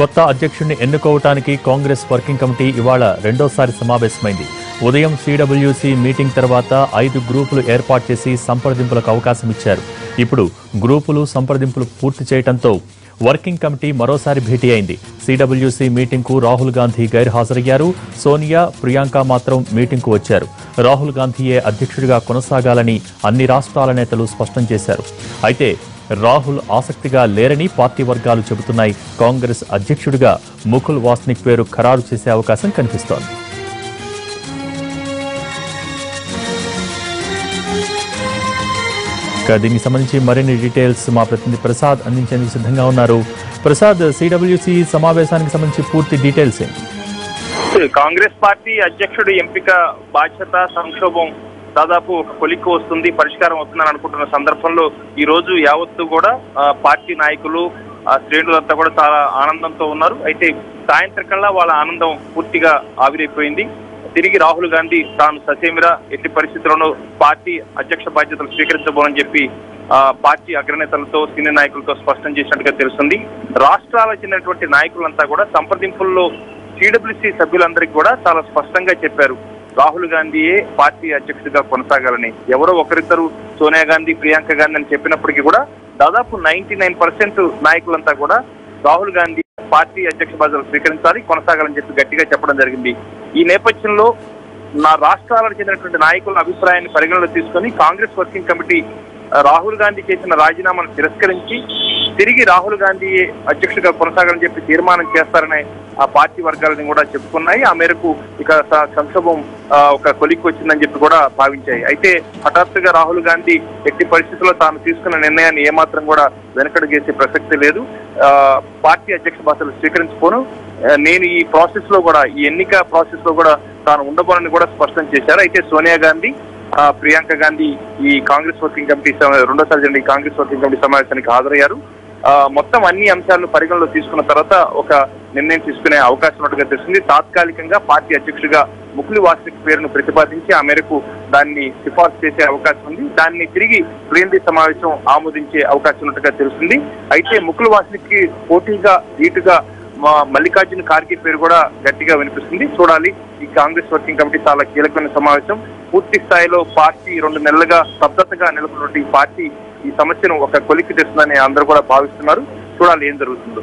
కొత్త అధ్యక్షుడిని ఎన్నుకోవటానికి Congress working committee ఇవాళ రెండోసారి సమావేశమైంది ఉదయం సిడబ్ల్యూసి మీటింగ్ తర్వాత ఐదు గ్రూపులు ఏర్పాటు చేసి సంప్రదింపులకు అవకాశం ఇచ్చారు ఇప్పుడు గ్రూపులు సంప్రదింపులు పూర్తి చేయడంతో వర్కింగ్ కమిటీ మరోసారి భేటీ అయింది సిడబ్ల్యూసి మీటింగ్కు రాహుల్ గాంధీ గైర్హాజరయ్యారు సోనియా ప్రియాంక మాత్రం మీటింగ్కు వచ్చారు రాహుల్ గాంధీయే అధ్యక్షుడిగా కొనసాగాలని అన్ని రాష్ట్రాల నేతలు స్పష్టం చేశారు అయితే రాహుల్ ఆసక్తిగా లేరని పార్టీ వర్గాలు చెబుతున్నాయి కాంగ్రెస్ అధ్యక్షుడిగా ముకుల్ వాస్నిక్ పేరు ఖరారు చేసే అవకాశం కనిపిస్తోంది ఇక దీనికి సంబంధించి మరిన్ని డీటెయిల్స్ మా ప్రతినిధి ప్రసాద్ అందించేందుకు సిద్ధంగా ఉన్నారు ప్రసాద్ సిడబ్ల్యూసి సమావేశానికి సంబంధించి పూర్తి డీటెయిల్స్ ఏంటి కాంగ్రెస్ పార్టీ అధ్యక్షుడి ఎంపిక బాధ్యత సంక్షోభం దాదాపు ఒక కొలిక్కు వస్తుంది పరిష్కారం వస్తుందని అనుకుంటున్న సందర్భంలో ఈ రోజు యావత్తు కూడా ఆ, పార్టీ నాయకులు ఆ, శ్రేణులంతా కూడా చాలా ఆనందంతో ఉన్నారు అయితే సాయంత్రం కల్లా వాళ్ళ ఆనందం పూర్తిగా ఆవిరైపోయింది తిరిగి రాహుల్ గాంధీ తాను ససేమిరా ఎట్టి పరిస్థితుల్లోనూ పార్టీ అధ్యక్ష బాధ్యతలు స్వీకరించబోనని చెప్పి ఆ, పార్టీ అగ్రనేతలతో సీనియర్ నాయకులతో స్పష్టం చేసినట్టుగా తెలుస్తుంది రాష్ట్రాలకు చెందినటువంటి నాయకులంతా కూడా సంప్రదింపుల్లో సిడబ్ల్యూసి సభ్యులందరికీ కూడా చాలా స్పష్టంగా చెప్పారు రాహుల్ గాంధీయే పార్టీ అధ్యక్షుడిగా కొనసాగాలని ఎవరో ఒకరిద్దరు సోనియా గాంధీ ప్రియాంక గాంధీ అని చెప్పినప్పటికీ కూడా దాదాపు నైన్టీ నైన్ పర్సెంట్ నాయకులంతా కూడా రాహుల్ గాంధీ పార్టీ అధ్యక్ష బాధ్యతలు స్వీకరించాలి కొనసాగాలని చెప్పి గట్టిగా చెప్పడం జరిగింది ఈ నేపథ్యంలో నా రాష్ట్రాలకు చెందినటువంటి నాయకుల అభిప్రాయాన్ని పరిగణలో తీసుకొని కాంగ్రెస్ వర్కింగ్ కమిటీ ఆ, రాహుల్ గాంధీ చేసిన రాజీనామాను తిరస్కరించి తిరిగి రాహుల్ గాంధీ అధ్యక్షుడిగా కొనసాగాలని చెప్పి తీర్మానం చేస్తారనే ఆ పార్టీ వర్గాలని కూడా చెప్పుకున్నాయి ఆ మేరకు ఇక స- సంక్షోభం ఆ, ఒక కొలిక్కి వచ్చిందని చెప్పి కూడా భావించాయి అయితే హఠాత్తుగా రాహుల్ గాంధీ ఎట్టి పరిస్థితుల్లో తాను తీసుకున్న నిర్ణయాన్ని ఏమాత్రం కూడా వెనకడుగేసే ప్రసక్తి లేదు ఆ, పార్టీ అధ్యక్ష బాధ్యతలు స్వీకరించుకోను ఆ, నేను ఈ ప్రాసెస్ లో కూడా ఈ ఎన్నిక ప్రాసెస్ లో కూడా తాను ఉండబోనని కూడా స్పష్టం చేశారు అయితే సోనియా గాంధీ ఆ, ప్రియాంక గాంధీ ఈ కాంగ్రెస్ వర్కింగ్ కమిటీ సమ- రెండోసారి జరిగిన ఈ కాంగ్రెస్ వర్కింగ్ కమిటీ సమావేశానికి హాజరయ్యారు ఆ, మొత్తం అన్ని అంశాలను పరిగణలో తీసుకున్న తర్వాత ఒక నిర్ణయం తీసుకునే అవకాశం ఉన్నట్టుగా తెలిసింది తాత్కాలికంగా పార్టీ అధ్యక్షుడిగా ముకులి వాస్నిక్ పేరును ప్రతిపాదించి ఆ మేరకు దాన్ని సిఫార్సు చేసే అవకాశం ఉంది దాన్ని తిరిగి ప్లీనరీ సమావేశం ఆమోదించే అవకాశం ఉన్నట్టుగా తెలుస్తుంది అయితే ముకుల్ వాస్నిక్ కి పోటీగా ధీటుగా మా మల్లికార్జున ఖార్గే పేరు కూడా గట్టిగా వినిపిస్తుంది చూడాలి ఈ కాంగ్రెస్ వర్కింగ్ కమిటీ చాలా కీలకమైన సమావేశం పూర్తి స్థాయిలో పార్టీ రెండు నెలలుగా స్తబ్దతగా నెలకొన్నటువంటి ఈ పార్టీ ఈ సమస్యను ఒక కొలిక్కి తెస్తుందని అందరూ కూడా భావిస్తున్నారు చూడాలి ఏం జరుగుతుందో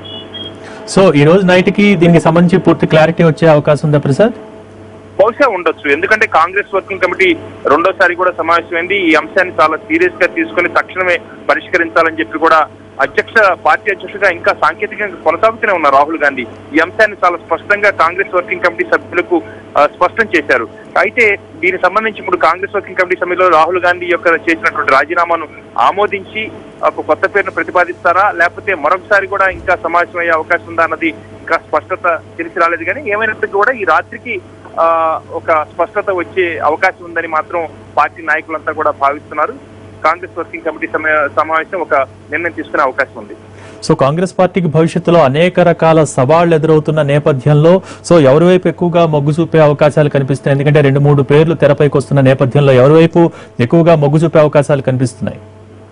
సో ఈ రోజు నైట్ కి దీనికి సంబంధించి పూర్తి క్లారిటీ వచ్చే అవకాశం ఉందా ప్రసాద్ బహుశా ఉండొచ్చు ఎందుకంటే కాంగ్రెస్ వర్కింగ్ కమిటీ రెండోసారి కూడా సమావేశమైంది ఈ అంశాన్ని చాలా సీరియస్ గా తీసుకుని తక్షణమే పరిష్కరించాలని చెప్పి కూడా అధ్యక్ష పార్టీ అధ్యక్షుడిగా ఇంకా సాంకేతికంగా కొనసాగుతూనే ఉన్నారు రాహుల్ గాంధీ ఈ అంశాన్ని చాలా స్పష్టంగా కాంగ్రెస్ వర్కింగ్ కమిటీ సభ్యులకు ఆ, స్పష్టం చేశారు అయితే దీనికి సంబంధించి ఇప్పుడు కాంగ్రెస్ వర్కింగ్ కమిటీ సభ్యులు రాహుల్ గాంధీ యొక్క చేసినటువంటి రాజీనామాను ఆమోదించి ఒక కొత్త పేరును ప్రతిపాదిస్తారా లేకపోతే మరొకసారి కూడా ఇంకా సమావేశం అయ్యే అవకాశం ఉందా అన్నది ఇంకా స్పష్టత తెలిసి రాలేదు కానీ ఏమైనప్పటికీ కూడా ఈ రాత్రికి ఆ, ఒక స్పష్టత వచ్చే అవకాశం ఉందని మాత్రం పార్టీ నాయకులంతా కూడా భావిస్తున్నారు కాంగ్రెస్ వర్కింగ్ కమిటీ సమా- సమావేశం ఒక నిర్ణయం తీసుకునే అవకాశం ఉంది సో కాంగ్రెస్ పార్టీకి భవిష్యత్తులో అనేక రకాల సవాళ్లు ఎదురవుతున్న నేపథ్యంలో సో ఎవరి వైపు ఎక్కువగా మొగ్గు చూపే అవకాశాలు కనిపిస్తున్నాయి ఎందుకంటే రెండు మూడు పేర్లు తెరపైకి వస్తున్న నేపథ్యంలో ఎవరి వైపు ఎక్కువగా మొగ్గు చూపే అవకాశాలు కనిపిస్తున్నాయి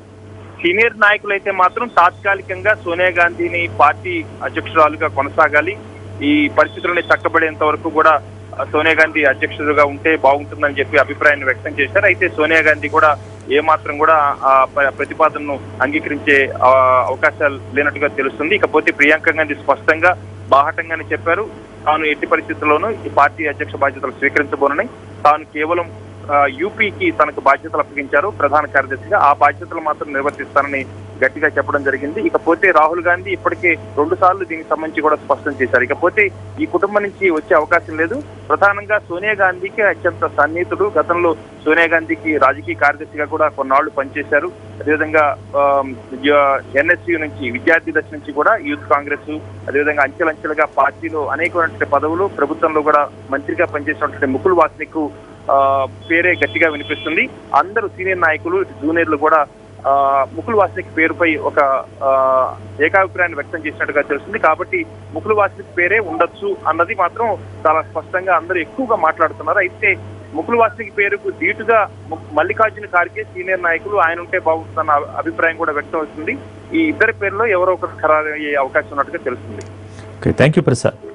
సీనియర్ నాయకులైతే మాత్రం తాత్కాలికంగా సోనియా గాంధీని పార్టీ అధ్యక్షురాలుగా కొనసాగాలి ఈ పరిస్థితులని చక్కబడేంత వరకు కూడా ఆ, సోనియా గాంధీ అధ్యక్షులుగా ఉంటే బాగుంటుందని చెప్పి అభిప్రాయాన్ని వ్యక్తం చేశారు అయితే సోనియా గాంధీ కూడా ఏ మాత్రం కూడా ఆ ప- ప్రతిపాదనను అంగీకరించే ఆ, అవకాశాలు లేనట్టుగా తెలుస్తుంది ఇకపోతే ప్రియాంక గాంధీ స్పష్టంగా బాహటంగానే చెప్పారు తాను ఎట్టి పరిస్థితుల్లోనూ ఈ పార్టీ అధ్యక్ష బాధ్యతలు స్వీకరించబోనని తాను కేవలం ఆ, యూపీకి తనకు బాధ్యతలు అప్పగించారు ప్రధాన కార్యదర్శిగా ఆ బాధ్యతలు మాత్రం నిర్వర్తిస్తానని గట్టిగా చెప్పడం జరిగింది ఇకపోతే రాహుల్ గాంధీ ఇప్పటికే రెండు సార్లు దీనికి సంబంధించి కూడా స్పష్టం చేశారు ఇకపోతే ఈ కుటుంబం నుంచి వచ్చే అవకాశం లేదు ప్రధానంగా సోనియా గాంధీకి అత్యంత సన్నిహితుడు గతంలో సోనియా గాంధీకి రాజకీయ కార్యదర్శిగా కూడా కొన్నాళ్లు పనిచేశారు అదేవిధంగా ఎన్ఎస్యు నుంచి విద్యార్థి దశ నుంచి కూడా యూత్ కాంగ్రెస్ అదేవిధంగా అంచెలంచెలుగా పార్టీలో అనేకమైనటువంటి పదవులు ప్రభుత్వంలో కూడా మంత్రిగా పనిచేసినటువంటి ముకుల్ వాస్నిక్ ఆ, పేరే గట్టిగా వినిపిస్తుంది అందరూ సీనియర్ నాయకులు జూనియర్లు కూడా ఆ, ముకుల్ వాస్నిక్ పేరుపై ఒక ఆ, ఏకాభిప్రాయాన్ని వ్యక్తం చేసినట్టుగా తెలుస్తుంది కాబట్టి ముకుల్ వాస్నిక్ పేరే ఉండొచ్చు అన్నది మాత్రం చాలా స్పష్టంగా అందరూ ఎక్కువగా మాట్లాడుతున్నారు అయితే ముకుల్ వాస్నిక్ పేరుకు ధీటుగా ము- మల్లికార్జున ఖార్గే సీనియర్ నాయకులు ఆయన ఉంటే బాగుంటుందన్న అభిప్రాయం కూడా వ్యక్తం అవుతుంది ఈ ఇద్దరి పేర్లో ఎవరో ఒకరు ఖరారు అయ్యే అవకాశం ఉన్నట్టుగా తెలుస్తుంది ఓకే థ్యాంక్ యూ ప్రసాద్